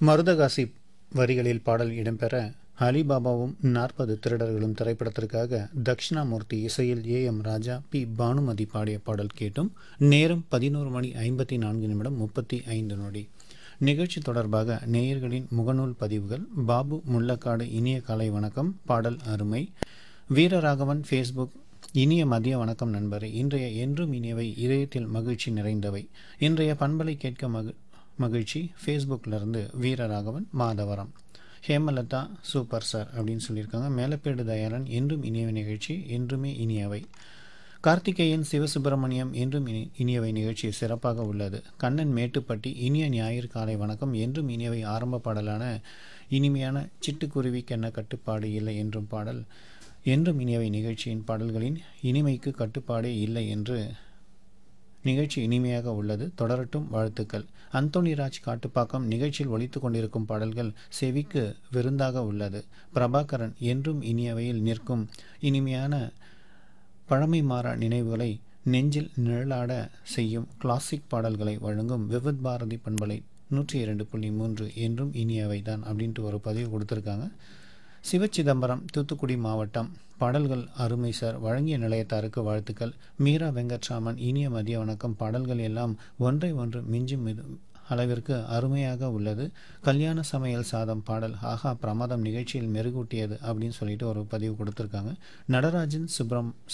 மருதகாசி வரிகளில் பாடல் இடம்பெற அலிபாபாவும் நாற்பது திருடர்களும் திரைப்படத்திற்காக தக்ஷணாமூர்த்தி இசையில் A M Raja P Bhanumathi பாடிய பாடல் கேட்டும் நேரம் பதினோரு மணி ஐம்பத்தி நான்கு நிமிடம் முப்பத்தி ஐந்து நொடி நிகழ்ச்சி தொடர்பாக நேயர்களின் முகநூல் பதிவுகள் பாபு முள்ளக்காடு இனிய காலை வணக்கம் பாடல் அருமை வீரராகவன் ஃபேஸ்புக் இனிய மதிய வணக்கம் நண்பரே இன்றைய என்றும் இனியவை இதயத்தில் மகிழ்ச்சி நிறைந்தவை இன்றைய பண்பலை கேட்க மகு மகிழ்ச்சி ஃபேஸ்புக்கிலிருந்து வீரராகவன் மாதவரம் ஹேமலதா சூப்பர் சார் அப்படின்னு சொல்லியிருக்காங்க மேலப்பேடு தயாளன் என்றும் இனியவை நிகழ்ச்சி என்றுமே இனியவை கார்த்திகேயன் சிவசுப்பிரமணியம் என்றும் இனி இனியவை நிகழ்ச்சி சிறப்பாக உள்ளது கண்ணன் மேட்டுப்பட்டி இனிய ஞாயிறு காலை வணக்கம் என்றும் இனியவை ஆரம்ப பாடலான இனிமையான சிட்டுக்குருவிக்கென்ன கட்டுப்பாடு இல்லை என்றும் பாடல் என்றும் இனியவை நிகழ்ச்சியின் பாடல்களின் இனிமைக்கு கட்டுப்பாடே இல்லை என்று நிகழ்ச்சி இனிமையாக உள்ளது தொடரட்டும் வாழ்த்துக்கள் அந்தோணிராஜ் காட்டுப்பாக்கம் நிகழ்ச்சியில் ஒலித்து கொண்டிருக்கும் பாடல்கள் செவிக்கு விருந்தாக உள்ளது பிரபாகரன் என்றும் இனியவையில் நிற்கும் இனிமையான பழமை மாறா நினைவுகளை நெஞ்சில் நிழலாட செய்யும் கிளாசிக் பாடல்களை வழங்கும் விவித் பாரதி பண்பலை நூற்றி இரண்டு புள்ளி மூன்று என்றும் இனியவை தான் அப்படின்ட்டு ஒரு பதிவு கொடுத்துருக்காங்க சிவச்சிதம்பரம் தூத்துக்குடி மாவட்டம் பாடல்கள் அருமை சார் வழங்கிய நிலையத்தாருக்கு வாழ்த்துக்கள் மீரா வெங்கட்ராமன் இனிய மதிய வணக்கம் பாடல்கள் எல்லாம் ஒன்றை ஒன்று மிஞ்சும் இது அளவிற்கு அருமையாக உள்ளது கல்யாண சமையல் சாதம் பாடல் ஆஹா பிரமாதம் நிகழ்ச்சியில் மெருகூட்டியது அப்படின்னு சொல்லிட்டு ஒரு பதிவு கொடுத்துருக்காங்க நடராஜன் சுப்ரம்